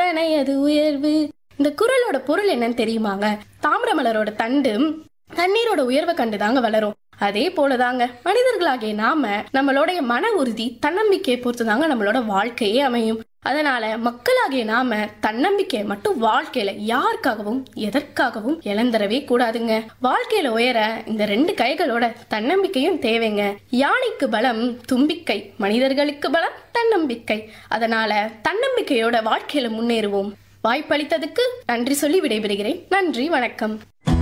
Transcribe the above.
எத்தனை அது உயர்வு இந்த குரலோட பொருள் என்னன்னு தெரியுமாங்க தாமிரமலரோட தண்டு தண்ணீரோட உயர்வை கண்டு தாங்க வளரும் அதே போலதாங்க மனிதர்களாகிய நாம நம்மளுடைய மன உறுதி தன்னம்பிக்கையை பொறுத்து தாங்க நம்மளோட வாழ்க்கையே அமையும் அதனால மக்களாகிய நாம தன்னம்பிக்கையை மட்டும் வாழ்க்கையில யாருக்காகவும் எதற்காகவும் இழந்துடவே கூடாதுங்க வாழ்க்கையில உயர இந்த ரெண்டு கைகளோட தன்னம்பிக்கையும் தேவைங்க யானைக்கு பலம் தும்பிக்கை மனிதர்களுக்கு பலம் தன்னம்பிக்கை அதனால தன்னம்பிக்கையோட வாழ்க்கையில முன்னேறுவோம் வாய்ப்பளித்ததுக்கு நன்றி சொல்லி விடைபெறுகிறேன் நன்றி வணக்கம்